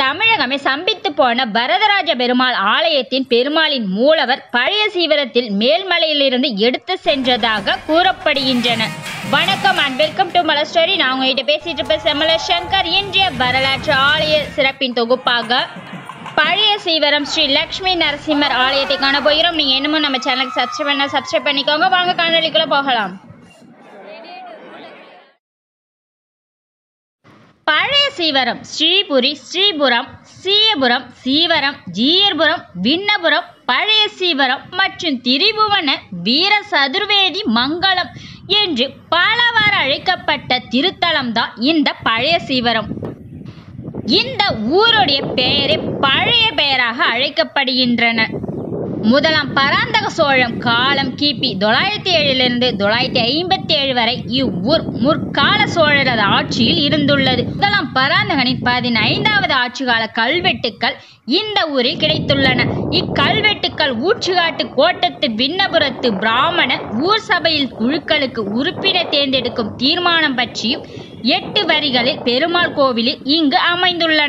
தமிழகமே சம்பித்து போன வரதராஜ பெருமாள் ஆலயத்தின் பெருமாளின் மூலவர் பழைய சீவரத்தில் மேல்மலையிலிருந்து எடுத்து சென்றதாக கூறப்படுகின்றன வணக்கம் and welcome to Malar story நான் உங்ககிட்ட பேசிட்டு இருப்ப செம்மல சங்கர் இன்றைய வரலாற்று ஆலய சிறப்பின் தொகுப்பாக பழைய சீவரம் ஸ்ரீ லக்ஷ்மி நரசிம்மர் ஆலயத்தை காண போகிறோம் நீங்க என்னமோ நம்ம சேனலுக்கு சப்ஸ்கிரைப் பண்ண சப்ஸ்கிரைப் பண்ணிக்கோங்க வாங்க காணொலிக்குள்ள போகலாம் பழைய சீவரம் ஸ்ரீபுரி ஸ்ரீபுரம் சீயபுரம் சீவரம் ஜீயர்புரம் விண்ணபுரம் பழைய சீவரம் மற்றும் திரிபுவன வீர சதுர்வேதி மங்களம் என்று பலவாறு அழைக்கப்பட்ட திருத்தலம்தான் இந்த பழைய சீவரம் இந்த ஊருடைய பெயரே பழைய பெயராக அழைக்கப்படுகின்றன முதலாம் பராந்தக சோழம் காலம் கிபி தொள்ளாயிரத்தி ஏழிலிருந்து தொள்ளாயிரத்தி ஐம்பத்தி ஏழு வரை இவ்வூர் முற்கால சோழரது ஆட்சியில் இருந்துள்ளது முதலாம் பராந்தகனின் பதினைந்தாவது ஆட்சி கால கல்வெட்டுக்கள் இந்த ஊரில் கிடைத்துள்ளன இக்கல்வெட்டுக்கள் ஊற்றுகாட்டு கோட்டத்து விண்ணபுரத்து பிராமண ஊர் சபையில் குழுக்களுக்கு உறுப்பினர் தேர்ந்தெடுக்கும் தீர்மானம் பற்றியும் எட்டு வரிகளில் பெருமாள் கோவிலில் இங்கு அமைந்துள்ளன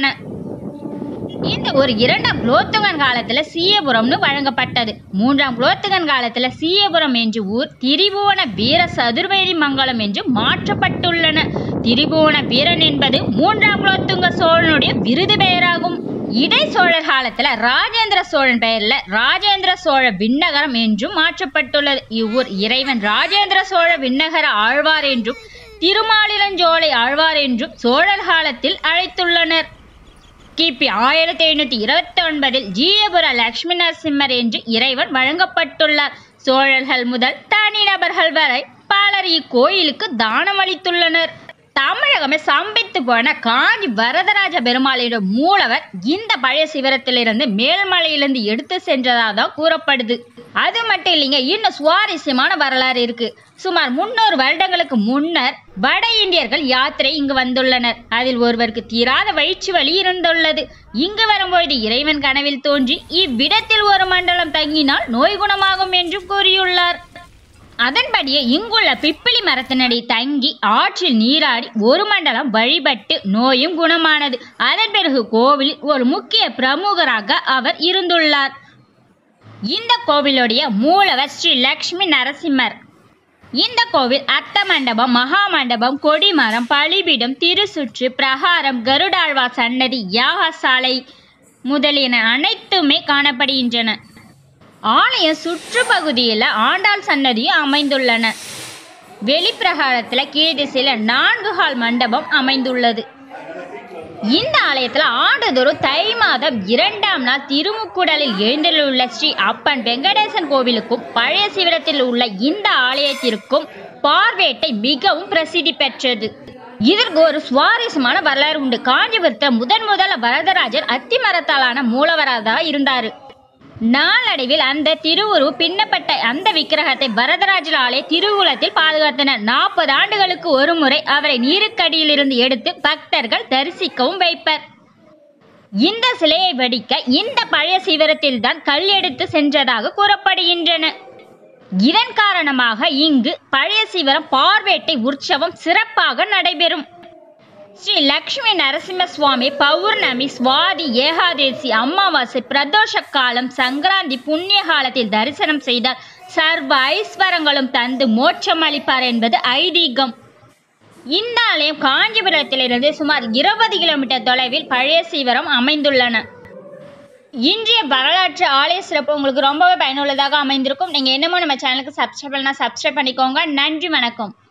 இந்த ஒரு இரண்டாம் குலோத்துங்கன் காலத்துல சீயபுரம்னு வழங்கப்பட்டது மூன்றாம் குலோத்துங்கன் காலத்துல சீயபுரம் என்ற ஊர் திரிபுவன வீர சதுர்வேதி மங்கலம் என்று மாற்றப்பட்டுள்ளன திரிபுவன வீரன் என்பது மூன்றாம் குலோத்துங்க சோழனுடைய விருது பெயராகும் இடை சோழர் காலத்துல ராஜேந்திர சோழன் பெயர்ல ராஜேந்திர சோழ விண்ணகரம் என்றும் மாற்றப்பட்டுள்ளது இவ்வூர் இறைவன் ராஜேந்திர சோழ விண்ணகர ஆழ்வார் என்றும் திருமாலிளஞ்சோலை ஆழ்வார் என்றும் சோழர் காலத்தில் அழைத்துள்ளனர் கிபி ஆயிரத்தி ஐநூத்தி இருபத்தி ஒன்பதில் ஜீயபுர லட்சுமி நரசிம்மர் என்று இறைவன் வழங்கப்பட்டுள்ளார் சோழர்கள் முதல் தனிநபர்கள் வரை பலர் இக்கோயிலுக்கு தானம் அளித்துள்ளனர் தமிழகமே சம்பித்து போன காஞ்சி வரதராஜ பெருமாளிடம் மூலவர் இந்த பழைய சிவரத்திலிருந்து மேல்மலையிலிருந்து எடுத்து சென்றதாக தான் கூறப்படுது அது மட்டும் இல்லைங்க இன்னும் சுவாரஸ்யமான வரலாறு இருக்கு சுமார் முன்னூறு வருடங்களுக்கு முன்னர் வட இந்தியர்கள் யாத்திரை இங்கு வந்துள்ளனர் அதில் ஒருவருக்கு தீராத வயிற்று வலி இருந்துள்ளது இங்கு வரும்பொழுது இறைவன் கனவில் தோன்றி இவ்விடத்தில் ஒரு மண்டலம் தங்கினால் நோய் குணமாகும் என்றும் கூறியுள்ளார் அதன்படியே இங்குள்ள பிப்பிலி மரத்தினடி தங்கி ஆற்றில் நீராடி ஒரு மண்டலம் வழிபட்டு நோயும் குணமானது அதன் பிறகு கோவிலில் ஒரு முக்கிய பிரமுகராக அவர் இருந்துள்ளார் இந்த கோவிலுடைய மூலவர் ஸ்ரீ லக்ஷ்மி நரசிம்மர் இந்த கோவில் அர்த்த மண்டபம் மகா மண்டபம் கொடிமரம் பலிபீடம் திருசுற்று பிரகாரம் கருடாழ்வார் சன்னதி யாகசாலை முதலியன அனைத்துமே காணப்படுகின்றன ஆலய சுற்றுப்பகுதியில் ஆண்டாள் சன்னதியும் அமைந்துள்ளன வெளிப்பிரகாரத்தில் கீழ் திசையில நான்கு ஹால் மண்டபம் அமைந்துள்ளது இந்த ஆலயத்துல ஆண்டுதோறும் தை மாதம் இரண்டாம் நாள் திருமுக்குடலில் எழுந்துள்ள ஸ்ரீ அப்பன் வெங்கடேசன் கோவிலுக்கும் பழைய சிவரத்தில் உள்ள இந்த ஆலயத்திற்கும் பார்வேட்டை மிகவும் பிரசித்தி பெற்றது இதற்கு ஒரு சுவாரஸ்யமான வரலாறு உண்டு காஞ்சிபுரத்தில் முதன் முதல்ல வரதராஜர் அத்தி மரத்தாலான மூலவராக இருந்தாரு நாளடைவில் அந்த திருவுரு பின்னப்பட்ட அந்த விக்கிரகத்தை வரதராஜர் ஆலய திருவுலத்தில் பாதுகாத்தனர் நாற்பது ஆண்டுகளுக்கு ஒரு முறை அவரை நீருக்கடியிலிருந்து எடுத்து பக்தர்கள் தரிசிக்கவும் வைப்பர் இந்த சிலையை வடிக்க இந்த பழைய சிவரத்தில் தான் கல் எடுத்து சென்றதாக கூறப்படுகின்றன இதன் காரணமாக இங்கு பழைய சிவரம் பார்வேட்டை உற்சவம் சிறப்பாக நடைபெறும் ஸ்ரீ லக்ஷ்மி நரசிம்ம சுவாமி பௌர்ணமி சுவாதி ஏகாதேசி அமாவாசை பிரதோஷ காலம் சங்கராந்தி புண்ணிய காலத்தில் தரிசனம் செய்தால் சர்வ ஐஸ்வரங்களும் தந்து மோட்சம் அளிப்பார் என்பது ஐதீகம் இந்த ஆலயம் காஞ்சிபுரத்திலிருந்து சுமார் இருபது கிலோமீட்டர் தொலைவில் பழைய சீவரம் அமைந்துள்ளன இன்றைய வரலாற்று ஆலய சிறப்பு உங்களுக்கு ரொம்பவே பயனுள்ளதாக அமைந்திருக்கும் நீங்கள் என்னமோ நம்ம சேனலுக்கு சப்ஸ்கிரைப் பண்ணால் சப்ஸ்கிரைப் பண்ணிக்கோங்க நன்றி வணக்கம்